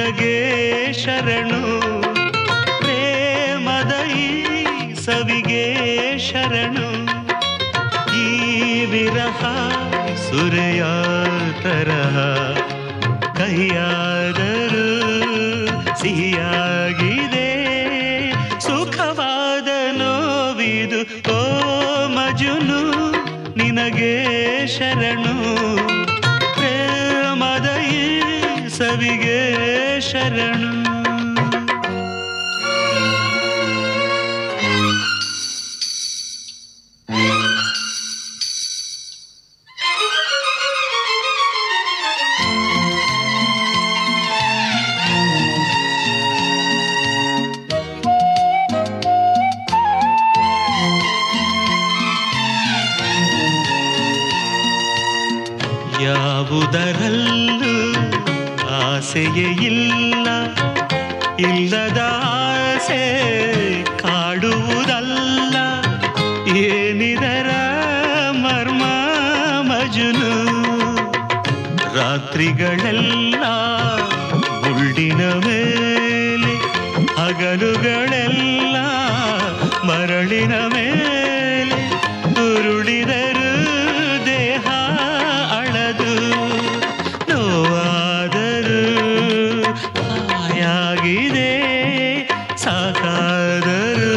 ನಿನಗೆ ಶರಣು ಪ್ರೇಮದ ಈ ಸವಿಗೆ ಶರಣು ಈ ವಿರಹ ಸುರೆಯ ತರಹ ಕೈಯಾದರೂ ಸಿಹಿಯಾಗಿದೆ ಸುಖವಾದ ನೋವಿದು ಓ ಮಜುನು ನಿನಗೆ ಶರಣು ಪ್ರೇಮದ ಈ ಸವಿಗೆ ಶರಣು ಯಾವುದರಲ್ಲೂ ಆಸೆಯೇ ಇಲ್ಲ ಇಲ್ಲದ ಆಸೆ ಕಾಡುವುದಲ್ಲ ಏನಿದರ ಮರ್ಮ ಮಜುನು ರಾತ್ರಿಗಳೆಲ್ಲ ಗುಳ್ಳಿನ ಮೇಲೆ ಹಗಲುಗಳೆಲ್ಲ ಮರಳಿನ ಮೇಲೆ ಉರುಳಿದರು ದೇಹ ಅಳದು ನೋವಾದರೂ ಹಾಯಾಗಿದೆ ಸಾಕಾದರೂ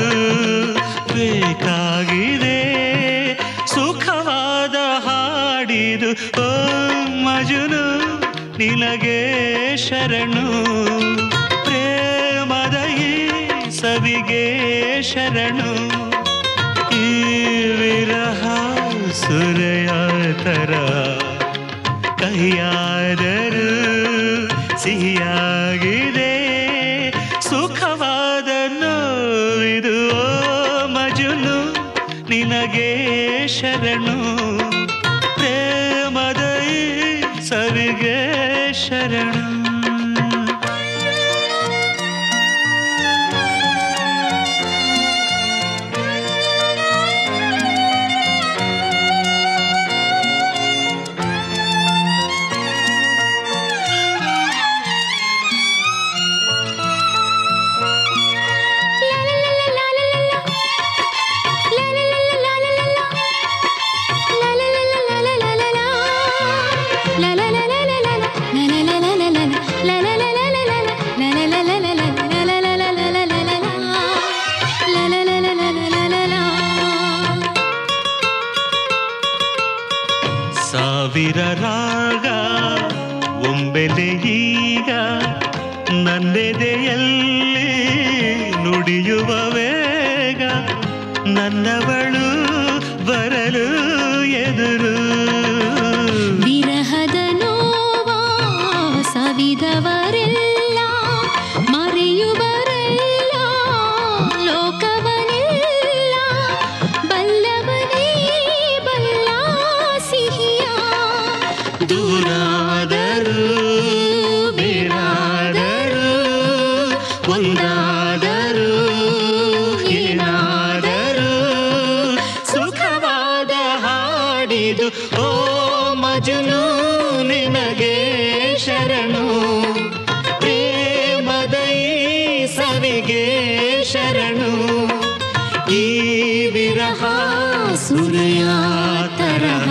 ಬೇಕಾಗಿದೆ ಸುಖವಾದ ಹಾಡಿದು ಓ ಮಜುನು ನಿನಗೆ ಶರಣು ಪ್ರೇಮದ ಈ ಸವಿಗೆ ಶರಣು ಈ ವಿರಹ ಸುರೆಯ ತರ ಕೈಯಾದರೂ ಸಿಹಿಯಾಗಿದೆ ಸುಖವಾದ ನೋವಿದು ಓ ಮಜುನು ನಿನಗೆ ಶರಣು ಪ್ರೇಮದ ಈ ಸವಿಗೆ ಶರಣು ಸಾವಿರ ರಾಗ ಒಂಬೆಲೆ ಈಗ ನನ್ನೆದೆಯಲ್ಲಿ ನುಡಿಯುವ ವೇಗ ನನ್ನವಳು ಬರಲು ಎದುರು ವಿರಹದ ನೋವ ಸವಿದವರೆಲ್ಲ ಮರೆಯುವರೆಲ್ಲ ಲೋಕವನೆಲ್ಲ ಬಲ್ಲವನೇ ಬಲ್ಲ ಸಿಹಿಯ ದೂರಾದರೂ ಬೇರಾದರೂ ಒಂದಾದರೂ ಏನಾದರೂ ಸುಖವಾದ ಹಾಡಿದು ಓ ಮಜುನು ನಿನಗೆ ಶರಣು ಪ್ರೇಮದ ಈ ಸವಿಗೆ ಶರಣು ಈ ವಿರಹ ಸುರೆಯ ತರಹ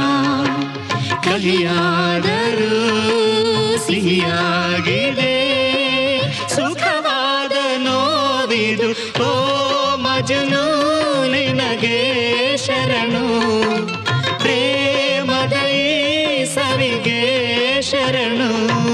ಕಹಿಯಾದರೂ ಸಿಹಿಯಾಗಿದೆ ಸುಖವಾದ ನೋವಿದು ಓ ಮಜನು ನಿನಗೆ ಶರಣು ಪ್ರೇಮದ ಈ ಸವಿಗೆ ಶರಣು